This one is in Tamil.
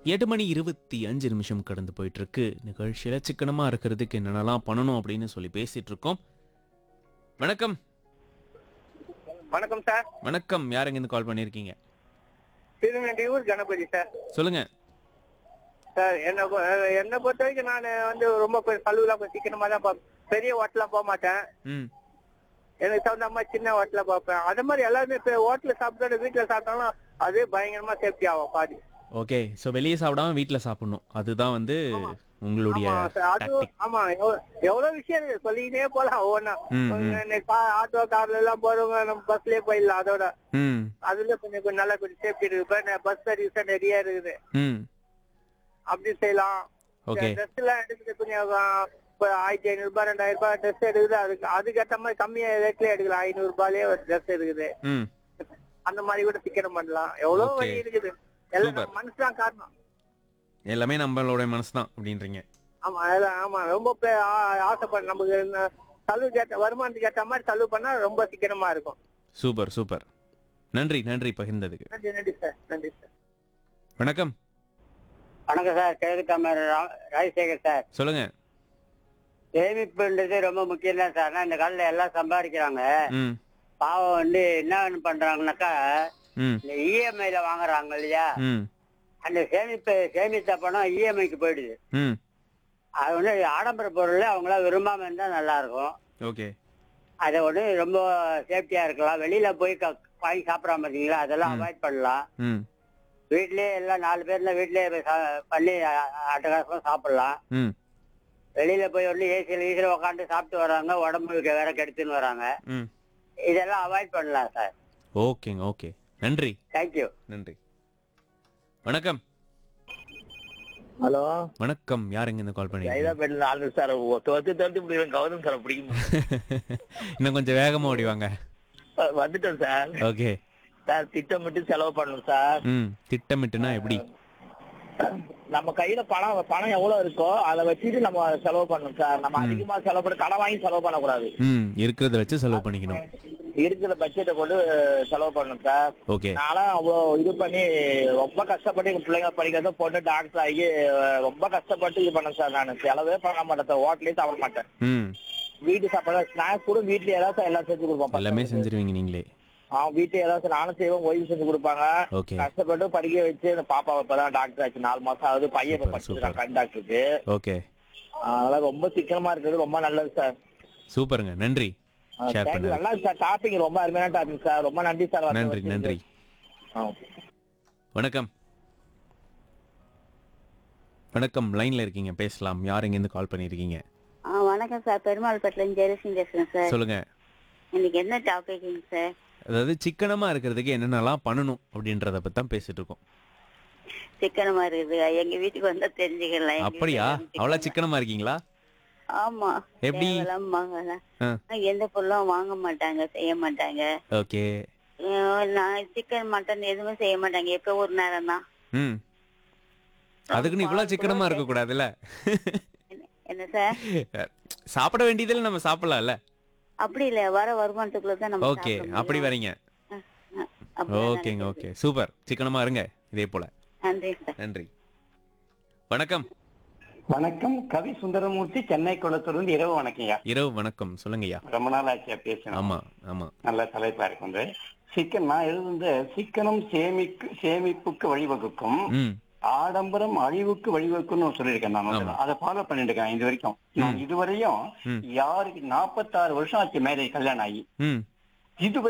எட்டு மணி இருபத்தி அஞ்சு நிமிஷம் கடந்து போயிட்டு இருக்கு நிகழ்ச்சியில சிக்கனமா இருக்கிறதுக்கு என்னென்னலாம் பண்ணணும் அப்படின்னு சொல்லி பேசிட்டு இருக்கோம் வணக்கம் வணக்கம் சார் வணக்கம் யாருங்க இருந்து கால் பண்ணியிருக்கீங்க திருநெல்வேலூர் கணபதி சார் சொல்லுங்க சார் என்ன பொ- என்னை பொறுத்த வரைக்கும் நான் வந்து ரொம்ப கழுவுலாம் கொஞ்சம் சீக்கிரமா தான் பார்ப்பேன் பெரிய ஹோட்டலாம் போக மாட்டேன் ம் எனக்கு தகுந்த மாதிரி சின்ன ஹோட்டல பார்ப்பேன் அதே மாதிரி எல்லாருமே இப்போ ஹோட்டலில் சாப்பிட்டு வீட்டில் சாப்பிட்டாலும் அதே பயங்கரமா சேஃப்டி ஆகும் பாதி ஓகே ஸோ வெளியே சாப்பிடாம வீட்டில் சாப்பிடணும் அதுதான் வந்து உங்களுடைய ஆமா சார் அது டாக்டிக் ஆமா எவ்வ- எவ்வளவு விஷயம் இருக்கு சொல்லிக்கிட்டே போலாம் ஒவ்வொன்றா ம், ம். இன்னைக்கு ஆட்டோ கார்ல எல்லாம் போறவங்க நம்ம பஸ்லயே போயிடலாம் அதோட ம் அதுல கொஞ்சம் கொஞ்சம் நல்லா கொஞ்சம் சேஃப்டி இருக்கு இப்ப பஸ் சர்வீஸ் நிறைய இருக்குது ம் அப்படி செய்யலாம் ஓகே ட்ரெஸ் எல்லாம் எடுத்துட்டு கொஞ்சம் ஆ, இப்ப ஆயிரத்தி ஐநூறு ரூபாய் ரெண்டாயிரம் ரூபாய் ட்ரெஸ் எடுக்குது அதுக்கு அதுக்கேற்ற மாதிரி கம்மியா ரேட்ல எடுக்கலாம் ஐநூறு ரூபாயிலே ஒரு ட்ரெஸ் இருக்குது ம் அந்த மாதிரி கூட சிக்கனம் பண்ணலாம் எவ்வளவு Okay. வழி இருக்குது எல்லாம் Super. நம்ம மனசுதான் காரணம் எல்லாமே நம்மளோட மனசு தான் அப்படின்றீங்க ஆமா அதெல்லாம் ஆமா ரொம்ப பே- ஆ- ஆசைப்பட நமக்கு இந்த செலவு கேட்ட வருமானத்துக்கு ஏற்ற மாதிரி செலவு பண்ணா ரொம்ப சிக்கனமா இருக்கும் சூப்பர் சூப்பர் நன்றி நன்றி பகிர்ந்ததுக்கு நன்றி நன்றி சார் நன்றி சார் வணக்கம் வணக்கம் சார் கிழக்கு தமிழ் ரா- ராஜசேகர் சார் சொல்லுங்க சேமிப்புன்றது ரொம்ப முக்கியம் தான் சார் ஆனா இந்த காலத்துல எல்லாம் சம்பாதிக்கிறாங்க ம் பாவம் வந்து என்ன பண்றாங்கனாக்கா ம் இந்த இஎம்ஐல வாங்குறாங்க இல்லையா ம் அந்த சேமிப்பு சேமித்த பணம் இஎம்ஐக்கு போயிடுது ம் அது வந்து ஆடம்பர பொருள் அவங்கள விரும்பாம இருந்தா நல்லா இருக்கும் ஓகே அதை வந்து ரொம்ப சேஃப்டியா இருக்கலாம் வெளியில போய் க- வாங்கி சாப்பிடாம இருக்கீங்களா அதெல்லாம் ம். அவாய்ட் பண்ணலாம் ம் வீட்லயே எல்லாம் நாலு பேர்ல வீட்லயே போய் சா- பண்ணி அ- அட்டகாசமா சாப்பிடலாம் ம் வெளியில போய் வந்து ஏசியில் ஈசியில் உட்காந்து சாப்பிட்டு வராங்க உடம்புக்கு வேற கெடுத்துன்னு வராங்க ம் இதெல்லாம் அவாய்ட் பண்ணலாம் சார் ஓகேங்க ஓகே நன்றி தேங்க்யூ நன்றி வணக்கம் ஹலோ வணக்கம் யாருங்க இந்த கால் பண்ணி சைதாப்பேட்டில் நாலு சார் தொத்து தொத்து பிடிக்கும் கௌதம் சார் பிடிக்கும் இன்னும் கொஞ்சம் வேகமா ஓடிவாங்க வந்துட்டோம் சார் ஓகே சார் திட்டமிட்டு செலவு பண்ணணும் சார் ம் திட்டமிட்டுனா எப்படி நம்ம கையில பணம் பணம் எவ்வளவு இருக்கோ அதை வச்சுட்டு நம்ம செலவு பண்ணணும் சார் நம்ம ம். அதிகமா செலவு பண்ண கடன் வாங்கி செலவு பண்ணக்கூடாது ம் இருக்கிறத வச்சு செலவு பண்ணிக்கணும் இருக்கிற பட்ஜெட்டை கொண்டு செலவு பண்ணணும் சார் ஓகே நானும் அவ்வளவு இது பண்ணி ரொம்ப கஷ்டப்பட்டு எங்க பிள்ளைங்க படிக்கிறத பொண்ணு டாக்டர் ஆகி அஹ், ரொம்ப கஷ்டப்பட்டு இது பண்ணேன் சார் நான் செலவே பண்ண மாட்டேன் ஹோட்டலே சாப்பிட மாட்டேன் ம் வீட்டு சாப்பாடு ஸ்நாக்ஸ் கூட வீட்லயே ஏதாவது எல்லாம் செஞ்சு கொடுப்போம் எல்லாமே செஞ்சிருவீங்க நீங்களே அவன் வீட்டுல ஏதாவது நானும் செய்வோம் ஓய்வு செஞ்சு கொடுப்பாங்க ஓகே கஷ்டப்பட்டு படிக்க வச்சு இந்த பாப்பா இப்பதான் டாக்டர் ஆச்சு நாலு மாசம் ஆகுது பையன் இப்ப Super, படிச்சுருக்கான் super. கண் டாக்டருக்கு ஓகே அதனால ரொம்ப சிக்கனமா இருக்கிறது ரொம்ப நல்லது சார் சூப்பருங்க நன்றி ஷேர் தேங்க்யூ பண்ணது நல்லா இருக்கு சார் டாபிக் ரொம்ப அருமையான டாபிக் சார் ரொம்ப நன்றி சார் வந்து நன்றி வச்சதுக்கு. நன்றி ஆ. வணக்கம் வணக்கம் லைன்ல இருக்கீங்க பேசலாம் யார் இருந்து கால் பண்ணிருக்கீங்க ஆ வணக்கம் சார் பெருமாள்பட்டில ஜெயலட்சுமி பேசுறேன் சார் சொல்லுங்க இன்னைக்கு என்ன டாபிக்ங்க சார் அதாவது சிக்கனமா இருக்கிறதுக்கு என்னென்னலாம் பண்ணணும் அப்படின்றத பத்தி தான் பேசிட்டு இருக்கோம் சிக்கனமா இருக்குது எங்க வீட்டுக்கு வந்தா தெரிஞ்சுக்கலாம் எங்க அப்படியா வீட்டுல வந்து அவ்வளவு சிக்கனமா- சிக்கனமா இருக்கீங்களா ஆமா எப்படி? தேவையில்லாம வாங்கலாம். ஆ. எந்த பொருளும் வாங்க மாட்டாங்க செய்ய மாட்டாங்க ஓகே அஹ் நான் சிக்கன் மட்டன் எதுவுமே செய்ய மாட்டாங்க எப்ப ஒரு நேரம் தான் ம் அதுக்குன்னு இவ்வளவு சிக்கனமா இருக்க கூடாதுல்ல என்ன சார் சாப்பிட வேண்டியதுல நம்ம சாப்பிடலாம்ல அப்படி இல்ல வர வருமானத்துக்குள்ள தான் நம்ம ஓகே சாப்பிட அப்படி முடியும். வரீங்க அஹ் அப்படிதான் ஓகேங்க நடக்குது. ஓகே சூப்பர் சிக்கனமா இருங்க இதே போல நன்றி சார் நன்றி வணக்கம் வணக்கம் கவி சுந்தரமூர்த்தி சென்னை குளத்திலிருந்து இரவு வணக்கம்யா இரவு வணக்கம் சொல்லுங்கய்யா ரொம்ப நாள் ஆச்சியா பேசணும் ஆமா ஆமா நல்ல தலைப்பா இருக்கு சிக்கன் நான் எழுதுந்து சிக்கனம் சேமிக்கு சேமிப்புக்கு வழிவகுக்கும் ம் ஆடம்பரம் அழிவுக்கு வழிவகுக்கும்னு சொல்லியிருக்கேன் நான் வந்து. ஆமா. அதை ஃபாலோ பண்ணிட்டு இருக்கேன் இது வரைக்கும் நான் இதுவரையும் ம். யாருக்கு நாற்பத்தாறு வருஷம் ஆச்சு மேரேஜ் கல்யாணம் ஆகி ம் இது